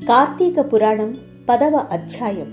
కార్తీక పురాణం పదవ అధ్యాయం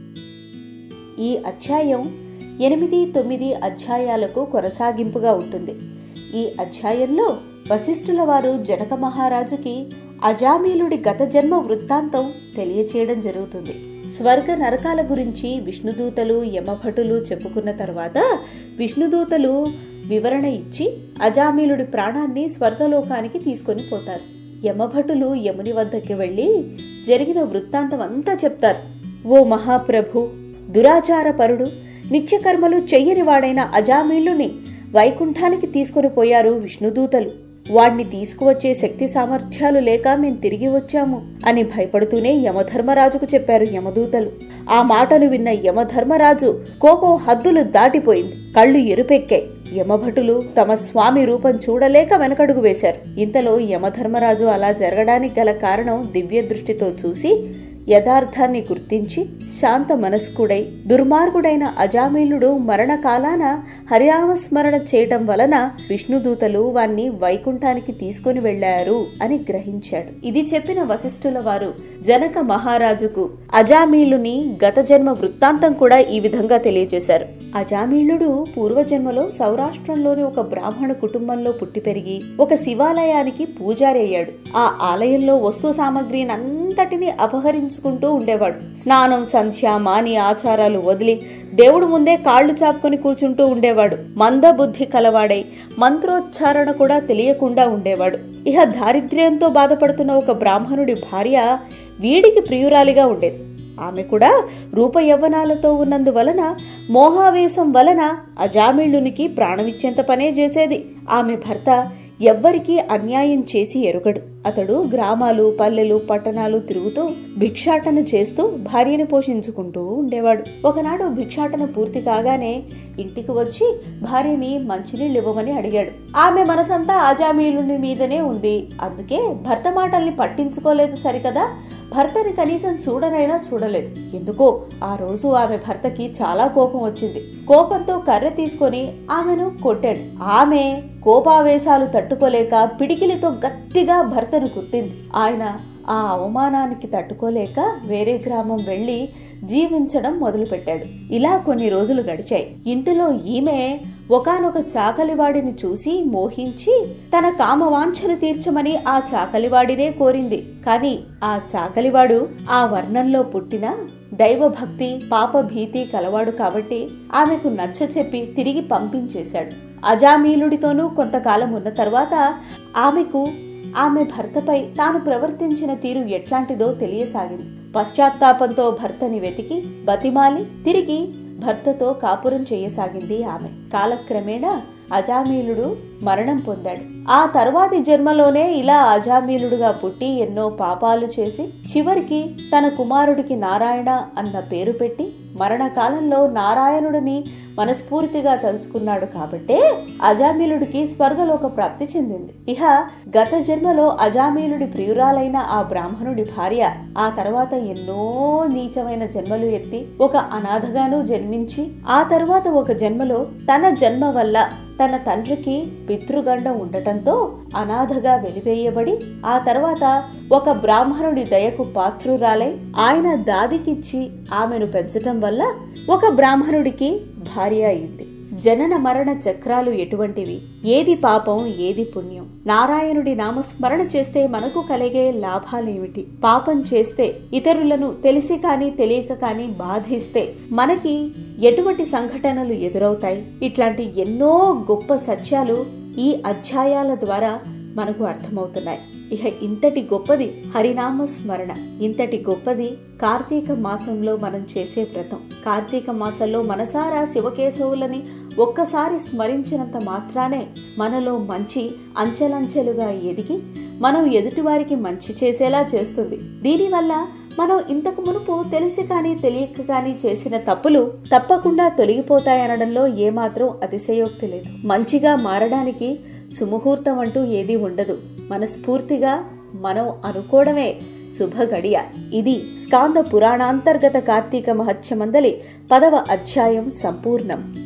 ఈ అధ్యాయం ఎనిమిది తొమ్మిది అధ్యాయాలకు కొనసాగింపుగా ఉంటుంది ఈ అధ్యాయంలో వశిష్ఠుల వారు జనక మహారాజుకి అజామీలుడి గత జన్మ వృత్తాంతం తెలియచేయడం జరుగుతుంది స్వర్గ నరకాల గురించి విష్ణుదూతలు యమభటులు చెప్పుకున్న తర్వాత విష్ణుదూతలు వివరణ ఇచ్చి అజామీలుడి ప్రాణాన్ని స్వర్గలోకానికి తీసుకొని పోతారు యమభటులు యముని వద్దకి వెళ్లి జరిగిన వృత్తాంతం అంతా చెప్తారు ఓ మహాప్రభు దురాచారపరుడు నిత్యకర్మలు చెయ్యని వాడైన అజామీళ్ళుని వైకుంఠానికి తీసుకొని పోయారు విష్ణుదూతలు వాణ్ణి తీసుకువచ్చే శక్తి సామర్థ్యాలు లేక మేం తిరిగి వచ్చాము అని భయపడుతూనే యమధర్మరాజుకు చెప్పారు యమదూతలు ఆ మాటను విన్న యమధర్మరాజు కోపం హద్దులు దాటిపోయింది కళ్ళు ఎరుపెక్కాయి యమభటులు తమ స్వామి రూపం చూడలేక వెనకడుగు వేశారు ఇంతలో యమధర్మరాజు అలా జరగడానికి గల కారణం దివ్య దృష్టితో చూసి యథార్థాన్ని గుర్తించి శాంత మనస్కుడై దుర్మార్గుడైన అజామీలుడు మరణకాలాన హరినామస్మరణ చేయటం వలన విష్ణుదూతలు వాణ్ణి వైకుంఠానికి తీసుకుని వెళ్లారు అని గ్రహించాడు ఇది చెప్పిన వశిష్ఠుల వారు జనక మహారాజుకు అజామీలుని గత జన్మ వృత్తాంతం కూడా ఈ విధంగా తెలియజేశారు అజామీలుడు పూర్వజన్మలో సౌరాష్ట్రంలోని ఒక బ్రాహ్మణ కుటుంబంలో పుట్టి పెరిగి ఒక శివాలయానికి పూజారి అయ్యాడు ఆ ఆలయంలో వస్తు సామాగ్రిని అంతటిని అపహరించుకుంటూ ఉండేవాడు స్నానం సంధ్య మాని ఆచారాలు వదిలి దేవుడు ముందే కాళ్లు చాపుకొని కూర్చుంటూ ఉండేవాడు మందబుద్ధి కలవాడై మంత్రోచ్చారణ కూడా తెలియకుండా ఉండేవాడు ఇహ దారిద్ర్యంతో బాధపడుతున్న ఒక బ్రాహ్మణుడి భార్య వీడికి ప్రియురాలిగా ఉండేది ఆమె కూడా రూప యవ్వనాలతో ఉన్నందువలన మోహావేశం వలన అజామిళ్ళునికి ప్రాణమిచ్చేంత పనే చేసేది ఆమె భర్త ఎవ్వరికీ అన్యాయం చేసి ఎరుగడు అతడు గ్రామాలు పల్లెలు పట్టణాలు తిరుగుతూ భిక్షాటన చేస్తూ భార్యని పోషించుకుంటూ ఉండేవాడు ఒకనాడు భిక్షాటన పూర్తి కాగానే ఇంటికి వచ్చి భార్యని మంచినీళ్ళు ఇవ్వమని అడిగాడు ఆమె మనసంతా ఆజామీలుని మీదనే ఉంది అందుకే భర్త మాటల్ని పట్టించుకోలేదు సరికదా భర్తని కనీసం చూడనైనా చూడలేదు ఎందుకో ఆ రోజు ఆమె భర్తకి చాలా కోపం వచ్చింది కోపంతో కర్ర తీసుకొని ఆమెను కొట్టాడు ఆమె కోపావేశాలు తట్టుకోలేక పిడికిలితో గట్టిగా భర్తను కుట్టింది ఆయన ఆ అవమానానికి తట్టుకోలేక వేరే గ్రామం వెళ్లి జీవించడం మొదలుపెట్టాడు ఇలా కొన్ని రోజులు గడిచాయి ఇంతలో ఈమె ఒకనొక చాకలివాడిని చూసి మోహించి తన కామవాంఛను తీర్చమని ఆ చాకలివాడినే కోరింది కాని ఆ చాకలివాడు ఆ వర్ణంలో పుట్టిన దైవభక్తి పాప భీతి కలవాడు కాబట్టి ఆమెకు నచ్చ చెప్పి తిరిగి పంపించేశాడు అజామీలుడితోనూ కొంతకాలం ఉన్న తర్వాత ఆమెకు ఆమె భర్తపై తాను ప్రవర్తించిన తీరు ఎట్లాంటిదో తెలియసాగింది పశ్చాత్తాపంతో భర్తని వెతికి బతిమాలి తిరిగి భర్తతో కాపురం చేయసాగింది ఆమె కాలక్రమేణా అజామీలుడు మరణం పొందాడు ఆ తర్వాతి జన్మలోనే ఇలా అజామీలుడుగా పుట్టి ఎన్నో పాపాలు చేసి చివరికి తన కుమారుడికి నారాయణ అన్న పేరు పెట్టి మరణకాలంలో నారాయణుడిని మనస్ఫూర్తిగా తలుచుకున్నాడు కాబట్టే అజామీలుడికి స్వర్గలోక ప్రాప్తి చెందింది ఇహ గత జన్మలో అజామీలుడి ప్రియురాలైన ఆ బ్రాహ్మణుడి భార్య ఆ తర్వాత ఎన్నో నీచమైన జన్మలు ఎత్తి ఒక అనాథగాను జన్మించి ఆ తర్వాత ఒక జన్మలో తన జన్మ వల్ల తన తండ్రికి పితృగండం ఉండటంతో అనాథగా వెలివేయబడి ఆ తర్వాత ఒక బ్రాహ్మణుడి దయకు పాత్రురాలై ఆయన దాదికిచ్చి ఆమెను పెంచటం వల్ల ఒక బ్రాహ్మణుడికి భార్య అయింది జనన మరణ చక్రాలు ఎటువంటివి ఏది పాపం ఏది పుణ్యం నారాయణుడి నామస్మరణ చేస్తే మనకు కలిగే లాభాలేమిటి పాపం చేస్తే ఇతరులను తెలిసి కాని తెలియక కాని బాధిస్తే మనకి ఎటువంటి సంఘటనలు ఎదురవుతాయి ఇట్లాంటి ఎన్నో గొప్ప సత్యాలు ఈ అధ్యాయాల ద్వారా మనకు అర్థమవుతున్నాయి ఇహ ఇంతటి గొప్పది హరినామ స్మరణ ఇంతటి గొప్పది కార్తీక మాసంలో మనం చేసే వ్రతం కార్తీక మాసంలో మనసారా శివకేశవులని ఒక్కసారి స్మరించినంత మాత్రానే మనలో మంచి అంచెలంచెలుగా ఎదిగి మనం ఎదుటివారికి మంచి చేసేలా చేస్తుంది దీనివల్ల మనం ఇంతకు మునుపు తెలిసి కానీ తెలియక కానీ చేసిన తప్పులు తప్పకుండా తొలగిపోతాయనడంలో ఏమాత్రం అతిశయోక్తి లేదు మంచిగా మారడానికి సుముహూర్తం అంటూ ఏదీ ఉండదు మనస్ఫూర్తిగా మనం అనుకోవడమే శుభ గడియ ఇది స్కాంద పురాణాంతర్గత కార్తీక మహత్యమందలి పదవ అధ్యాయం సంపూర్ణం